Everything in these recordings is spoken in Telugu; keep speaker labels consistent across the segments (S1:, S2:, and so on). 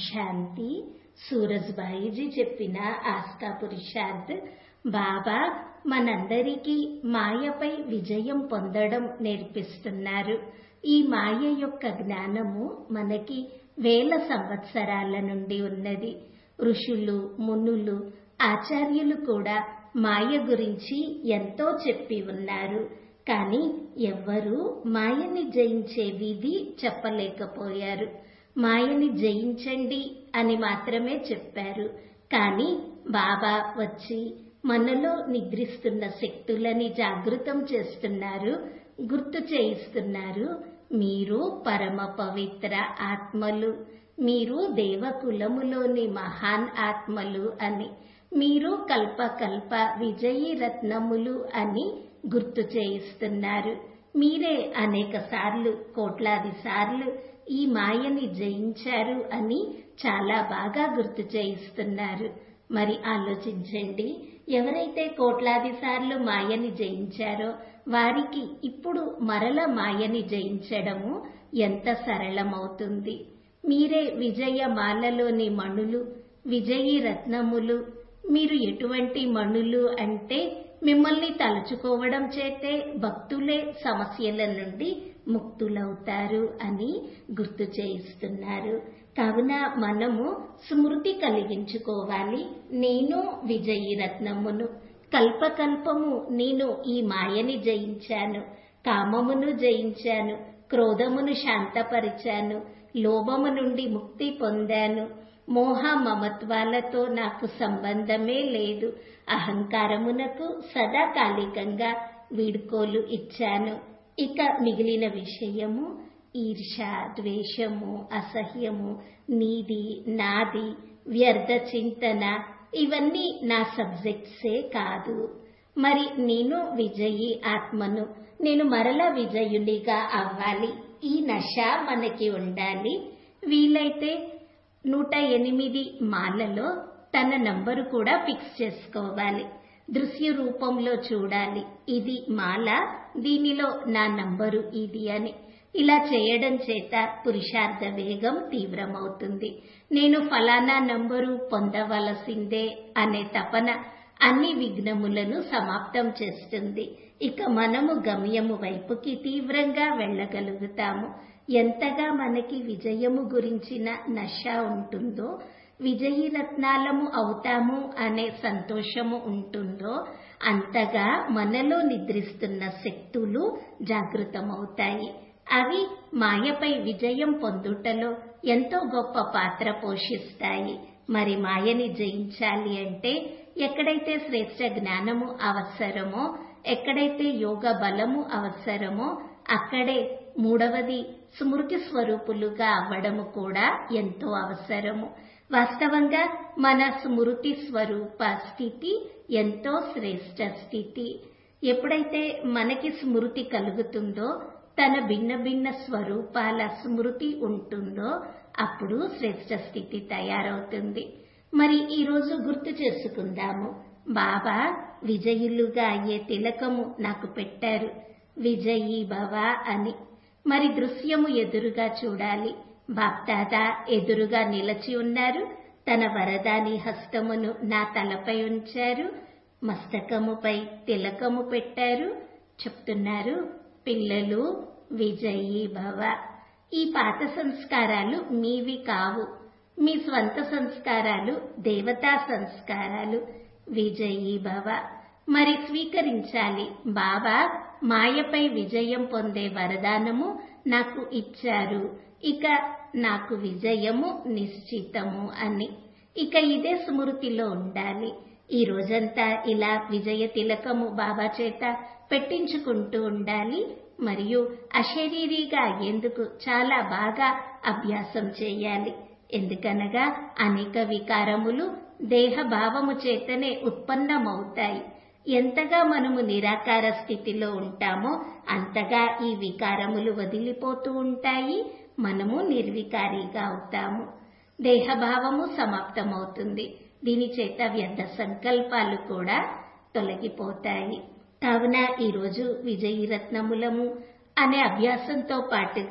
S1: శాంతి సూరజ్భాయిజీ చెప్పిన ఆస్థా పురుషార్థ్ బాబా మనందరికీ మాయపై విజయం పొందడం నేర్పిస్తున్నారు ఈ మాయ యొక్క జ్ఞానము మనకి వేల సంవత్సరాల నుండి ఉన్నది ఋషులు మునులు ఆచార్యులు కూడా మాయ గురించి ఎంతో చెప్పి ఉన్నారు కానీ ఎవ్వరూ మాయని జయించే విధి చెప్పలేకపోయారు మాయని జయించండి అని మాత్రమే చెప్పారు కానీ బాబా వచ్చి మనలో నిద్రిస్తున్న శక్తులని జాగృతం చేస్తున్నారు గుర్తు చేయిస్తున్నారు మీరు పరమ పవిత్ర ఆత్మలు మీరు దేవకులములోని మహాన్ ఆత్మలు అని మీరు కల్ప కల్ప విజయీ రత్నములు అని గుర్తు చేయిస్తున్నారు మీరే అనేక సార్లు కోట్లాది సార్లు ఈ మాయని జయించారు అని చాలా బాగా గుర్తు చేయిస్తున్నారు మరి ఆలోచించండి ఎవరైతే కోట్లాది సార్లు మాయని జయించారో వారికి ఇప్పుడు మరల మాయని జయించడము ఎంత సరళమవుతుంది మీరే విజయమాలలోని మణులు విజయీ రత్నములు మీరు ఎటువంటి మణులు అంటే మిమ్మల్ని తలుచుకోవడం చేతే భక్తులే సమస్యల నుండి ముక్తులవుతారు అని గుర్తు చేయిస్తున్నారు కావున మనము స్మృతి కలిగించుకోవాలి నేను విజయీ రత్నమును కల్పకల్పము నేను ఈ మాయని జయించాను కామమును జయించాను క్రోధమును శాంతపరిచాను లోభము నుండి ముక్తి పొందాను మోహ మమత్వాలతో నాకు సంబంధమే లేదు అహంకారమునకు సదాకాలికంగా వీడ్కోలు ఇచ్చాను ఇక మిగిలిన విషయము ఈర్ష ద్వేషము అసహ్యము నీది నాది వ్యర్థ చింతన ఇవన్నీ నా సబ్జెక్ట్సే కాదు మరి నేను విజయి ఆత్మను నేను మరల విజయునిగా అవ్వాలి ఈ నష మనకి ఉండాలి వీలైతే నూట ఎనిమిది మాలలో తన నంబరు కూడా ఫిక్స్ చేసుకోవాలి దృశ్య రూపంలో చూడాలి ఇది మాల దీనిలో నా నంబరు ఇది అని ఇలా చేయడం చేత పురుషార్థ వేగం తీవ్రమవుతుంది నేను ఫలానా నంబరు పొందవలసిందే అనే తపన అన్ని విఘ్నములను సమాప్తం చేస్తుంది ఇక మనము గమ్యము వైపుకి తీవ్రంగా వెళ్ళగలుగుతాము ఎంతగా మనకి విజయము గురించిన నష ఉంటుందో విజయీ రత్నాలము అవుతాము అనే సంతోషము ఉంటుందో అంతగా మనలో నిద్రిస్తున్న శక్తులు జాగృతమవుతాయి అవి మాయపై విజయం పొందుటలో ఎంతో గొప్ప పాత్ర పోషిస్తాయి మరి మాయని జయించాలి అంటే ఎక్కడైతే శ్రేష్ట జ్ఞానము అవసరమో ఎక్కడైతే యోగ బలము అవసరమో అక్కడే మూడవది స్మృతి స్వరూపులుగా అవ్వడము కూడా ఎంతో అవసరము వాస్తవంగా మన స్మృతి స్వరూప స్థితి ఎంతో శ్రేష్ట స్థితి ఎప్పుడైతే మనకి స్మృతి కలుగుతుందో తన భిన్న భిన్న స్వరూపాల స్మృతి ఉంటుందో అప్పుడు శ్రేష్ట స్థితి తయారవుతుంది మరి ఈరోజు గుర్తు చేసుకుందాము బాబా విజయులుగా అయ్యే తిలకము నాకు పెట్టారు విజయీ భవ అని మరి దృశ్యము ఎదురుగా చూడాలి బాప్దాదా ఎదురుగా నిలచి ఉన్నారు తన వరదాని హస్తమును నా తలపై ఉంచారు మస్తకముపై తిలకము పెట్టారు చెప్తున్నారు పిల్లలు విజయీ భవ ఈ పాత సంస్కారాలు మీవి కావు మీ స్వంత సంస్కారాలు దేవతా సంస్కారాలు విజయీ భవ మరి స్వీకరించాలి బాబా మాయపై విజయం పొందే వరదానము నాకు ఇచ్చారు ఇక నాకు విజయము నిశ్చితము అని ఇక ఇదే స్మృతిలో ఉండాలి ఈ రోజంతా ఇలా విజయ తిలకము బాబా చేత పెట్టించుకుంటూ ఉండాలి మరియు అశరీరిగా అయ్యేందుకు చాలా బాగా అభ్యాసం చేయాలి ఎందుకనగా అనేక వికారములు దేహ భావము చేతనే ఉత్పన్నమవుతాయి ఎంతగా మనము నిరాకార స్థితిలో ఉంటామో అంతగా ఈ వికారములు వదిలిపోతూ ఉంటాయి మనము నిర్వికారిగా అవుతాము దేహభావము సమాప్తమవుతుంది దీని చేత వ్యర్థ సంకల్పాలు కూడా తొలగిపోతాయి కావున ఈరోజు విజయీ రత్నములము అనే అభ్యాసంతో పాటుగా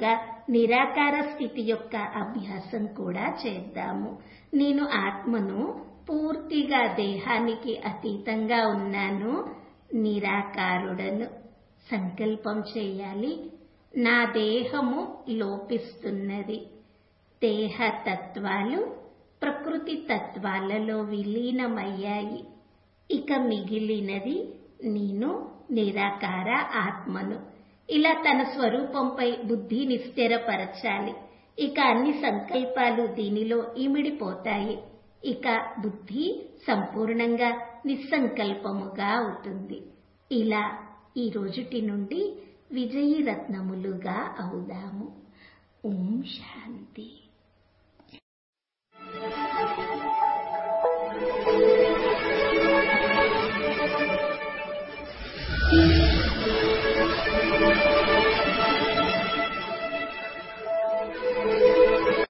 S1: నిరాకార స్థితి యొక్క అభ్యాసం కూడా చేద్దాము నేను ఆత్మను పూర్తిగా దేహానికి అతీతంగా ఉన్నాను నిరాకారుడను సంకల్పం చేయాలి నా దేహము లోపిస్తున్నది దేహ తత్వాలు ప్రకృతి తత్వాలలో విలీనమయ్యాయి ఇక మిగిలినది నేను నిరాకార ఆత్మను ఇలా తన స్వరూపంపై బుద్ధిని స్థిరపరచాలి ఇక అన్ని సంకల్పాలు దీనిలో ఇమిడిపోతాయి ఇక బుద్ధి సంపూర్ణంగా నిస్సంకల్పముగా అవుతుంది ఇలా ఈ రోజుటి నుండి విజయీ రత్నములుగా అవుదాము ఓం శాంతి